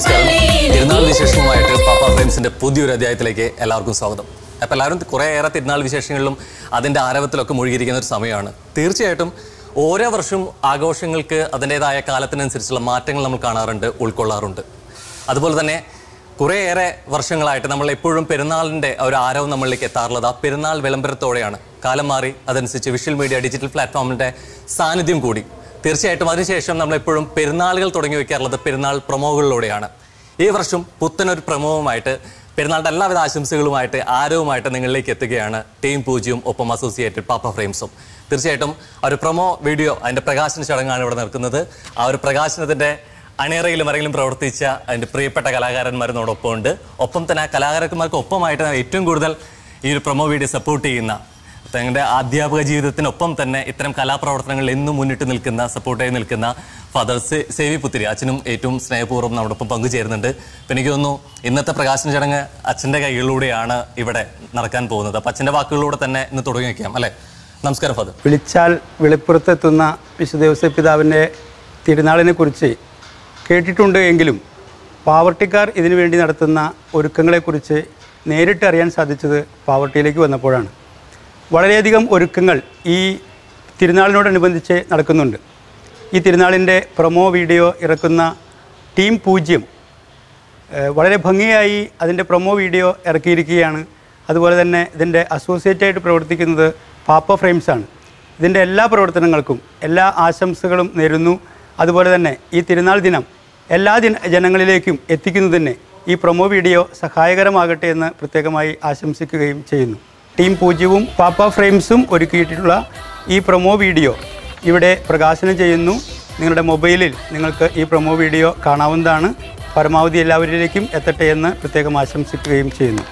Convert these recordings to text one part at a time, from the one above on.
നമസ്കാരം തിരുനാൾ വിശേഷവുമായിട്ട് പാപ്പ ഫ്രെയിംസിന്റെ പുതിയൊരു അധ്യായത്തിലേക്ക് എല്ലാവർക്കും സ്വാഗതം അപ്പോൾ എല്ലാവരും കുറേയേറെ തിരുനാൾ വിശേഷങ്ങളിലും അതിൻ്റെ ആരവത്തിലൊക്കെ മുഴുകിയിരിക്കുന്ന ഒരു സമയമാണ് തീർച്ചയായിട്ടും ഓരോ വർഷവും ആഘോഷങ്ങൾക്ക് അതിൻ്റെതായ കാലത്തിനനുസരിച്ചുള്ള മാറ്റങ്ങൾ നമ്മൾ കാണാറുണ്ട് ഉൾക്കൊള്ളാറുണ്ട് അതുപോലെ തന്നെ കുറേയേറെ വർഷങ്ങളായിട്ട് നമ്മൾ എപ്പോഴും പെരുന്നാളിൻ്റെ ആ ഒരു ആരവം നമ്മളിലേക്ക് എത്താറുള്ളത് ആ പെരുന്നാൾ വിളംബരത്തോടെയാണ് കാലം മാറി അതനുസരിച്ച് വിഷ്വൽ മീഡിയ ഡിജിറ്റൽ പ്ലാറ്റ്ഫോമിൻ്റെ സാന്നിധ്യം കൂടി തീർച്ചയായിട്ടും അതിനുശേഷം നമ്മൾ എപ്പോഴും പെരുന്നാളുകൾ തുടങ്ങി വെക്കാറുള്ളത് പെരുന്നാൾ പ്രൊമോകളിലൂടെയാണ് ഈ വർഷം പുത്തനൊരു പ്രൊമോവുമായിട്ട് പെരുന്നാളിൻ്റെ എല്ലാവിധ ആശംസകളുമായിട്ട് ആരവുമായിട്ട് നിങ്ങളിലേക്ക് എത്തുകയാണ് ടീം പൂജ്യവും ഒപ്പം അസോസിയേറ്റഡ് പാപ്പ ഫ്രെയിംസും തീർച്ചയായിട്ടും ആ ഒരു പ്രൊമോ വീഡിയോ അതിൻ്റെ പ്രകാശന ചടങ്ങാണ് ഇവിടെ നിൽക്കുന്നത് ആ ഒരു പ്രകാശനത്തിൻ്റെ അണിയറയിലും ആരെങ്കിലും പ്രവർത്തിച്ച അതിൻ്റെ പ്രിയപ്പെട്ട കലാകാരന്മാരോടൊപ്പം ഉണ്ട് ഒപ്പം തന്നെ ആ കലാകാരന്മാർക്ക് ഒപ്പമായിട്ട് ഏറ്റവും കൂടുതൽ ഈ ഒരു പ്രൊമോ വീഡിയോ സപ്പോർട്ട് ചെയ്യുന്ന തങ്ങളുടെ അധ്യാപക ജീവിതത്തിനൊപ്പം തന്നെ ഇത്തരം കലാപ്രവർത്തനങ്ങളിൽ എന്നും മുന്നിട്ട് നിൽക്കുന്ന സപ്പോർട്ടായി നിൽക്കുന്ന ഫാദർ സേ- സേവി പുത്തിരി അച്ഛനും ഏറ്റവും സ്നേഹപൂർവ്വം നമ്മോടൊപ്പം പങ്കുചേരുന്നുണ്ട് അപ്പം എനിക്ക് തോന്നുന്നു ഇന്നത്തെ പ്രകാശന ചടങ്ങ് അച്ഛൻ്റെ കൈകളിലൂടെയാണ് ഇവിടെ നടക്കാൻ പോകുന്നത് അപ്പം അച്ഛൻ്റെ വാക്കുകളിലൂടെ തന്നെ ഇന്ന് തുടങ്ങി വയ്ക്കാം അല്ലേ നമസ്കാരം ഫാദർ വിളിച്ചാൽ വെളിപ്പുറത്തെത്തുന്ന വിശുദ്ധ യോസഫ് പിതാവിൻ്റെ തിരുനാളിനെ കുറിച്ച് കേട്ടിട്ടുണ്ട് എങ്കിലും പാവർട്ടിക്കാർ ഇതിനു വേണ്ടി നടത്തുന്ന ഒരുക്കങ്ങളെക്കുറിച്ച് നേരിട്ട് അറിയാൻ സാധിച്ചത് പാവർട്ടിയിലേക്ക് വന്നപ്പോഴാണ് വളരെയധികം ഒരുക്കങ്ങൾ ഈ തിരുനാളിനോടനുബന്ധിച്ച് നടക്കുന്നുണ്ട് ഈ തിരുനാളിൻ്റെ പ്രൊമോ വീഡിയോ ഇറക്കുന്ന ടീം പൂജ്യം ഏഹ് വളരെ ഭംഗിയായി അതിൻ്റെ പ്രൊമോ വീഡിയോ ഇറക്കിയിരിക്കുകയാണ് അതുപോലെ തന്നെ ഇതിൻ്റെ അസോസിയേറ്റായിട്ട് പ്രവർത്തിക്കുന്നത് പാപ്പ ഫ്രെയിംസാണ് ഇതിൻ്റെ എല്ലാ പ്രവർത്തനങ്ങൾക്കും എല്ലാ ആശംസകളും നേരുന്നു അതുപോലെ തന്നെ ഈ തിരുനാൾ ദിനം എല്ലാ ദിന ജനങ്ങളിലേക്കും എത്തിക്കുന്നതിന് ഈ പ്രൊമോ വീഡിയോ സഹായകരമാകട്ടെ എന്ന് പ്രത്യേകമായി ആശംസിക്കുകയും ചെയ്യുന്നു ടീം പൂജ്യവും പാപ്പ ഫ്രെയിംസും ഒരുക്കിയിട്ടുള്ള ഈ പ്രൊമോ വീഡിയോ ഇവിടെ പ്രകാശനം ചെയ്യുന്നു നിങ്ങളുടെ മൊബൈലിൽ നിങ്ങൾക്ക് ഈ പ്രൊമോ വീഡിയോ കാണാവുന്നതാണ് പരമാവധി എല്ലാവരിലേക്കും എത്തട്ടെ എന്ന് പ്രത്യേകം ആശംസിക്കുകയും ചെയ്യുന്നു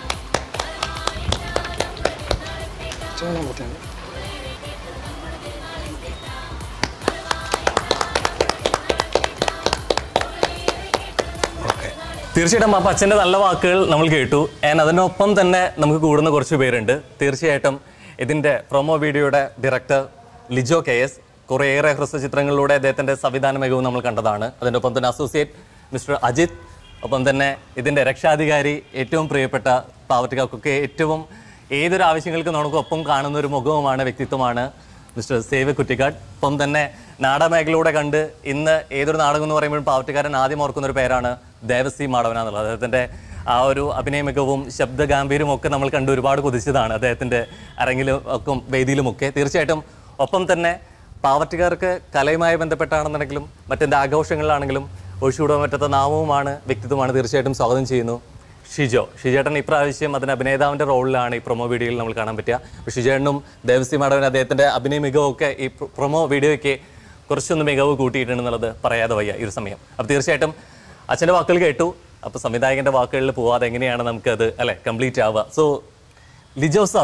തീർച്ചയായിട്ടും അപ്പം അച്ഛൻ്റെ നല്ല വാക്കുകൾ നമ്മൾ കേട്ടു ആൻഡ് അതിനൊപ്പം തന്നെ നമുക്ക് കൂടുന്ന കുറച്ച് പേരുണ്ട് തീർച്ചയായിട്ടും ഇതിൻ്റെ പ്രൊമോ വീഡിയോയുടെ ഡയറക്ടർ ലിജോ കെ എസ് കുറേയേറെ ഹ്രസ്വചിത്രങ്ങളിലൂടെ അദ്ദേഹത്തിൻ്റെ സംവിധാന മികവ് നമ്മൾ കണ്ടതാണ് അതിൻ്റെ ഒപ്പം തന്നെ അസോസിയേറ്റ് മിസ്റ്റർ അജിത് ഒപ്പം തന്നെ ഇതിൻ്റെ രക്ഷാധികാരി ഏറ്റവും പ്രിയപ്പെട്ട പാവറ്റുകാർക്കൊക്കെ ഏറ്റവും ഏതൊരു ആവശ്യങ്ങൾക്കും നമുക്ക് ഒപ്പം കാണുന്ന ഒരു മുഖവുമാണ് വ്യക്തിത്വമാണ് മിസ്റ്റർ സേവ് കുറ്റിക്കാട് ഒപ്പം തന്നെ നാടകമേഖലയിലൂടെ കണ്ട് ഇന്ന് ഏതൊരു നാടകം എന്ന് പറയുമ്പോഴും പാവറ്റുകാരൻ ആദ്യം ഓർക്കുന്ന ഒരു പേരാണ് ദേവസി മാടവന എന്നുള്ളത് അദ്ദേഹത്തിൻ്റെ ആ ഒരു അഭിനയ മികവും ശബ്ദ ഗാംഭീര്യവും ഒക്കെ നമ്മൾ കണ്ട് ഒരുപാട് കുതിച്ചതാണ് അദ്ദേഹത്തിൻ്റെ അരങ്ങിലും ഒക്കെ വേദിയിലുമൊക്കെ തീർച്ചയായിട്ടും ഒപ്പം തന്നെ പാവറ്റുകാർക്ക് കലയുമായി ബന്ധപ്പെട്ടാണെന്നുണ്ടെങ്കിലും മറ്റെന്ത് ആഘോഷങ്ങളിലാണെങ്കിലും ഒഴിച്ചുകൂടാൻ പറ്റാത്ത നാമവുമാണ് വ്യക്തിത്വമാണ് തീർച്ചയായിട്ടും സ്വാഗതം ചെയ്യുന്നു ഷിജോ ഷിജേട്ടൻ ഇപ്രാവശ്യം അതിന് അഭിനേതാവിൻ്റെ റോളിലാണ് ഈ പ്രൊമോ വീഡിയോയിൽ നമ്മൾ കാണാൻ പറ്റുക അപ്പോൾ ഷിജേട്ടനും ദേവസി മാധവൻ അദ്ദേഹത്തിൻ്റെ അഭിനയ മികവൊക്കെ ഈ പ്ര- പ്രൊമോ വീഡിയോയ്ക്ക് കുറച്ചൊന്ന് മികവ് കൂട്ടിയിട്ടുണ്ടെന്നുള്ളത് പറയാതെ വയ്യ ഈ ഒരു സമയം അപ്പോൾ തീർച്ചയായിട്ടും അച്ഛൻ്റെ വാക്കുകൾ കേട്ടു അപ്പോൾ സംവിധായകൻ്റെ വാക്കുകളിൽ പോവാതെ എങ്ങനെയാണ് നമുക്കത് അല്ലേ കംപ്ലീറ്റ് ആവുക സോ ലിജോ സാർ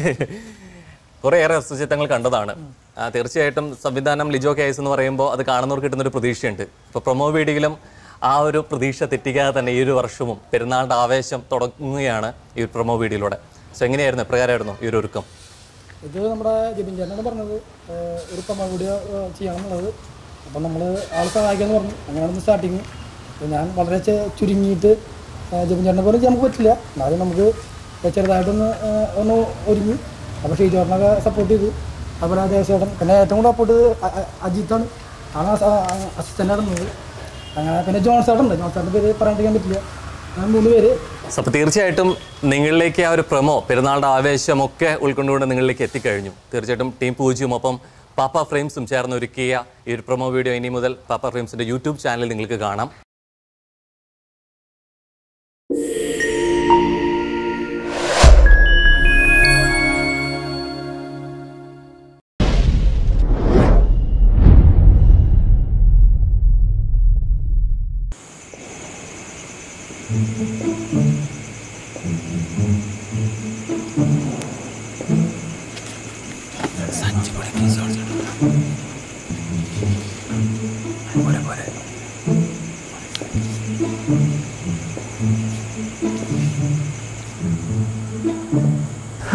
കുറേയേറെ ഹസ്തചിത്രങ്ങൾ കണ്ടതാണ് ആ, തീർച്ചയായിട്ടും സംവിധാനം ലിജോ കേസ് എന്ന് പറയുമ്പോൾ അത് കാണുന്നവർക്ക് കിട്ടുന്നൊരു പ്രതീക്ഷയുണ്ട് ഇപ്പോൾ പ്രൊമോ വീഡിയോയിലും ആ ഒരു പ്രതീക്ഷ തെറ്റിക്കാതെ തന്നെ ഈ ഒരു വർഷവും പെരുന്നാളിൻ്റെ ആവേശം തുടങ്ങുകയാണ് ഈ ഒരു പ്രൊമോ വീഡിയോയിലൂടെ സോ എങ്ങനെയായിരുന്നു എപ്രകാരമായിരുന്നു ഈ ഒരു ഒരുക്കം ഇത് നമ്മുടെ ജബിൻ ചേട്ടനാണ് പറഞ്ഞത് ഏഹ് ഒരു പ്രമോ വീഡിയോ ഏഹ് ചെയ്യണം എന്നുള്ളത് അപ്പം നമ്മൾ ആൾ സഹായിക്കാന്ന് പറഞ്ഞു അങ്ങനെയാണ് സ്റ്റാർട്ടിങ് അപ്പോൾ ഞാൻ വളരെ ചെ- ചുരുങ്ങിയിട്ട് ഏഹ് ജബിൻ ചേട്ടനെ പോലെ ചെയ്യാൻ നമുക്ക് പറ്റില്ല എന്നാലും നമുക്ക് ചെറുതായിട്ടൊന്ന് ഏഹ് ഒന്ന് ഒരുങ്ങി അപ്പോൾ ഷീജോറിനൊക്കെ സപ്പോർട്ട് ചെയ്തു അതുപോലെ ദേവസ്വേട്ടൻ പിന്നെ ഏറ്റവും കൂടുതൽ സപ്പോർട്ട് ചെയ്ത് അ- അ- അജിത്താണ് ആണ് അസിസ്റ്റൻ്റ് ആയിരുന്നത് അങ്ങനെ പിന്നെ ജോൺ ചേട്ടനുണ്ട് ജോൺ ചേട്ടൻ്റെ പേര് പറയാണ്ടിരിക്കാൻ പറ്റില്ല അങ്ങനെ മൂന്ന് പേര് സോ അപ്പോൾ തീർച്ചയായിട്ടും നിങ്ങളിലേക്ക് ആ ഒരു പ്രൊമോ പെരുന്നാളിൻ്റെ ആവേശമൊക്കെ ഉൾക്കൊണ്ടുകൊണ്ട് നിങ്ങളിലേക്ക് എത്തിക്കഴിഞ്ഞു തീർച്ചയായിട്ടും ടീം പൂജ്യവും ഒപ്പം പാപ്പ ഫ്രെയിംസും ചേർന്ന് ഒരുക്കിയ ഈ ഒരു പ്രൊമോ വീഡിയോ ഇനി മുതൽ പാപ്പ ഫ്രെയിംസിൻ്റെ യൂട്യൂബ് ചാനലിൽ നിങ്ങൾക്ക് കാണാം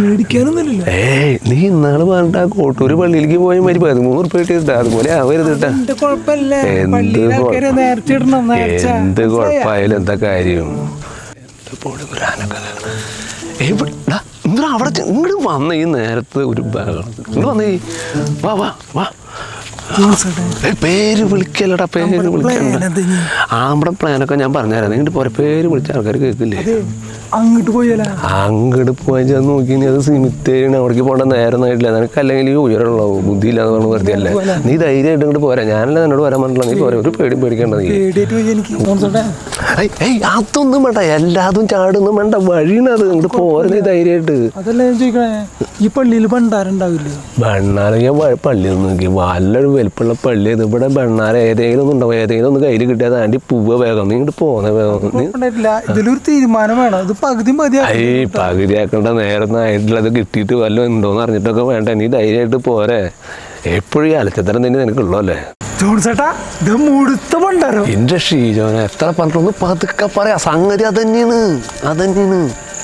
പേടിക്കാനൊന്നുമില്ലല്ലോ ഏയ് നീ ഇന്നാള് പറഞ്ഞിട്ട് ആ കോട്ടൂര് പള്ളിയിലേക്ക് പോയ മാതിരി പതിമൂന്ന് ഉറുപ്പ് കിട്ടിയിട്ടാ അതുപോലെ ആവരുത് കേട്ടാ എന്റെ കുഴപ്പമില്ല എന്ത് പള്ളിയിലെ ആൾക്കാരെ കുഴപ്പം? നേരത്തെ ഇടണം നേർച്ച എന്ത് കുഴപ്പമായാലും എന്താ കാര്യം എന്ത് പൊടി പുരാനൊക്കെ ഏയ് ഇവിടെ- ഡാ, എന്തിനാ അവിടെ ചെ- ഇങ്ങട് വന്ന ഈ നേരത്ത് ഒരു ബഹളം ഇങ്ങോട്ട് വന്നേ വാ വാ വാ ഏയ് പേര് വിളിക്കല്ലടാ പേര് plan വിളിക്കണ്ട എന്താ ഇനി? ആ നമ്മുടെ പ്ലാനൊക്കെ ഞാൻ പറഞ്ഞുതരാം നിങ്ങോട്ട് പോരെ പേര് വിളിച്ച ആൾക്കാർ കേൾക്കില്ലേ അങ്ങോട്ട് പോയാലോ അങ്ങോട്ട് പോയി ചെന്ന് നോക്കി നീ അത് സിമിത്തേരിയാണ് അവിടേക്ക് പോകേണ്ട നേരം ആയിട്ടില്ല നിനക്ക് അല്ലെങ്കിൽ ഈ ഉയരമുള്ളൂ ബുദ്ധിയില്ലാന്ന് പറഞ്ഞ് വെറുതെ അല്ലേ നീ ധൈര്യമായിട്ട് ഇങ്ങോട്ട് പോരാ ഞാനല്ല എന്നോട് വരാൻ പറഞ്ഞില്ല നീ പോരാ ഒരു പേടി പേടിക്കേണ്ട നീ പേടിയായിട്ട് പോയി എനിക്ക് തോന്നിച്ചോട്ടെ ഏയ്, ഏയ് അതൊന്നും വേണ്ട എല്ലാതും ചാടൊന്നും വേണ്ട വഴിയാണ് ഇങ്ങോട്ട് പോരാ നീ ധൈര്യമായിട്ട് അതല്ല ഞാൻ ചോദിക്കണേ ഈ പള്ളിയിൽ ഭണ്ടാരുണ്ടാവില്ലേ ബണ്ണാര ഞാൻ വ- പള്ളിയിൽ നിന്ന് നോക്കി നല്ലൊരു വലിപ്പമുള്ള പള്ളി ഇത് ഇവിടെ ബണ്ണാര ഏതെങ്കിലും ഒന്നും ഉണ്ടാവും ഏതെങ്കിലും ഒന്ന് കയ്യിൽ കിട്ടിയാൽ താണ്ടി പൂവ വേഗം നീ ഇങ്ങോട്ട് പോന്നെ വേഗം നീ ഉണ്ടായിട്ടില്ല ഇതിലൊരു തീരുമാനം വേണം ഇത് പകുതി മതി ഈ പകുതിയാക്കേണ്ട നേരം ആയിട്ടുള്ള അത് കിട്ടിയിട്ട് വല്ലതും ഉണ്ടോന്ന് അറിഞ്ഞിട്ടൊക്കെ വേണ്ട നീ ധൈര്യമായിട്ട് പോരെ എപ്പോഴും ഈ അലച്ചത്തരം തന്നെ നിനക്കുള്ളൂ അല്ലേ ജോൺസേട്ടാ ഇത് മുഴുത്ത ഭണ്ടാരോ എന്റെ ഷീജോനെ എത്ര പറഞ്ഞൊന്ന് പതുക്കെ പറയാ സംഗതി അതന്നെയാണ് അതന്നെയാണ്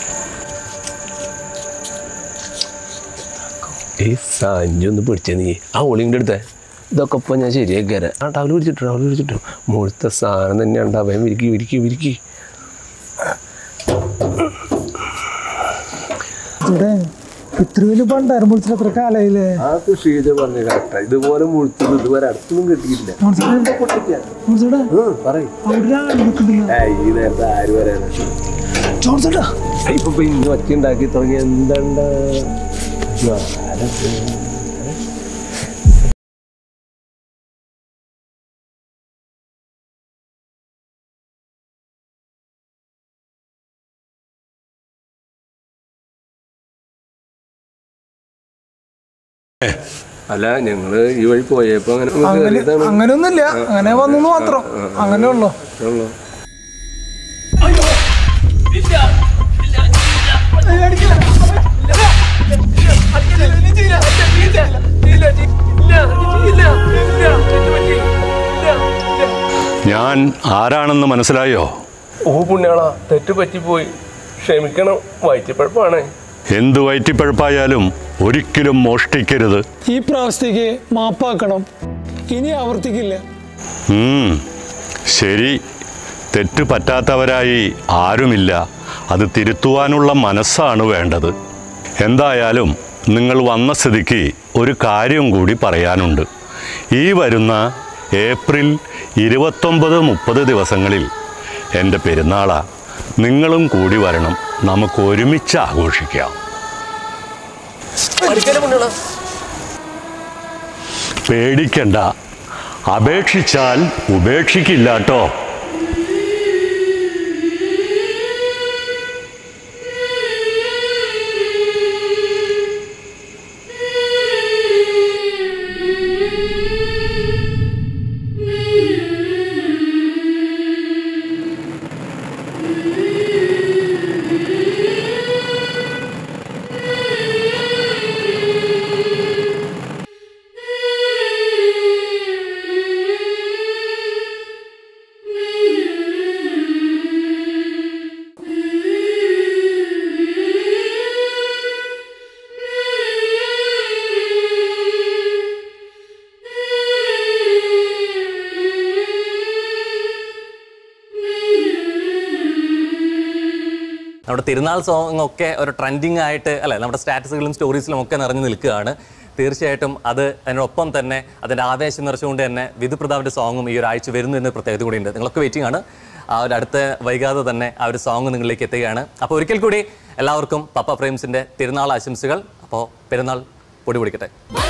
ഈ സഞ്ജൊന്ന് പിടിച്ച നീ ആ ഒളിൻ്റെ അടുത്ത് ഇതൊക്കെ ഇപ്പം ഞാൻ ശരിയാക്കി തരാം ആ ടവല് പിടിച്ചിട്ടു ടവല് പിടിച്ചിട്ടു മുഴുത്ത സാധനം തന്നെ ഉണ്ടാവാൻ വിരിക്കി വിരിക്കി വിരിക്കി ഇവിടെ ഇത്ര വലിയ ഭണ്ടാരം വിളിച്ചിട്ട് എത്ര കാലായില്ലേ ആ ഷീജ പറഞ്ഞു കറക്റ്റാ ഇതുപോലെ മുഴുത്തത് ഇതുവരെ അടുത്തൊന്നും കിട്ടിയിട്ടില്ല ജോൺസേട്ടാ ജോൺസേട്ടാ പറയും അവിടെ ഒരാൾ നിൽക്കുന്നില്ല ഈ നേരത്തെ ആര് വരാനാ ജോൺസേട്ടാ ഇപ്പൊ പിന്നെ ഒറ്റ ഉണ്ടാക്കി തുടങ്ങി എന്താണ്ടാ അല്ല ഞങ്ങള് ഈ വഴി പോയപ്പോ അങ്ങനെ ഒന്ന് അങ്ങനെ കേറിയതാണ്. അങ്ങനെയൊന്നുമില്ല അങ്ങനെ വന്നു മാത്രം അങ്ങനെ ഉള്ളു ഉള്ളു. ഞാൻ ആരാണെന്ന് മനസ്സിലായോ ഓ പുണ്യാളാ തെറ്റ് പറ്റിപ്പോയി ക്ഷമിക്കണം വയറ്റിപ്പഴപ്പാണ് എന്ത് വയറ്റിപ്പഴപ്പായാലും ഒരിക്കലും മോഷ്ടിക്കരുത് ഈ പ്രാവശ്യത്തേക്ക് മാപ്പാക്കണം ഇനി ആവർത്തിക്കില്ല ഉം, ശരി തെറ്റ് പറ്റാത്തവരായി ആരുമില്ല അത് തിരുത്തുവാനുള്ള മനസ്സാണ് വേണ്ടത് എന്തായാലും നിങ്ങൾ വന്ന സ്ഥിതിക്ക് ഒരു കാര്യം കൂടി പറയാനുണ്ട് ഈ വരുന്ന ഏപ്രിൽ ഇരുപത്തൊമ്പത് മുപ്പത് ദിവസങ്ങളിൽ എൻ്റെ പെരുന്നാളാ നിങ്ങളും കൂടി വരണം നമുക്ക് ഒരുമിച്ച് ആഘോഷിക്കാം പേടിക്കണ്ട അപേക്ഷിച്ചാൽ ഉപേക്ഷിക്കില്ലാട്ടോ നമ്മുടെ തിരുനാൾ സോങ് ഒക്കെ ഒരു ട്രെൻഡിങ് ആയിട്ട് അല്ലെ നമ്മുടെ സ്റ്റാറ്റസുകളും സ്റ്റോറീസിലും ഒക്കെ നിറഞ്ഞു നിൽക്കുകയാണ് തീർച്ചയായിട്ടും അത് അതിനൊപ്പം തന്നെ അതിൻ്റെ ആവേശം നിറച്ചുകൊണ്ട് തന്നെ വിധുപ്രതാവിൻ്റെ സോങ്ങും ഈ ഒരാഴ്ച വരുന്നു എന്ന പ്രത്യേകത കൂടിയുണ്ട് നിങ്ങളൊക്കെ വെയിറ്റിംഗ് ആണ് ആ ഒരു അടുത്ത വൈകാതെ തന്നെ ആ ഒരു സോങ് നിങ്ങളിലേക്ക് എത്തുകയാണ് അപ്പോൾ ഒരിക്കൽ കൂടി എല്ലാവർക്കും പപ്പ ഫ്രെയിംസിൻ്റെ തിരുനാൾ ആശംസകൾ അപ്പോൾ പെരുന്നാൾ പൊടി പൊടിക്കട്ടെ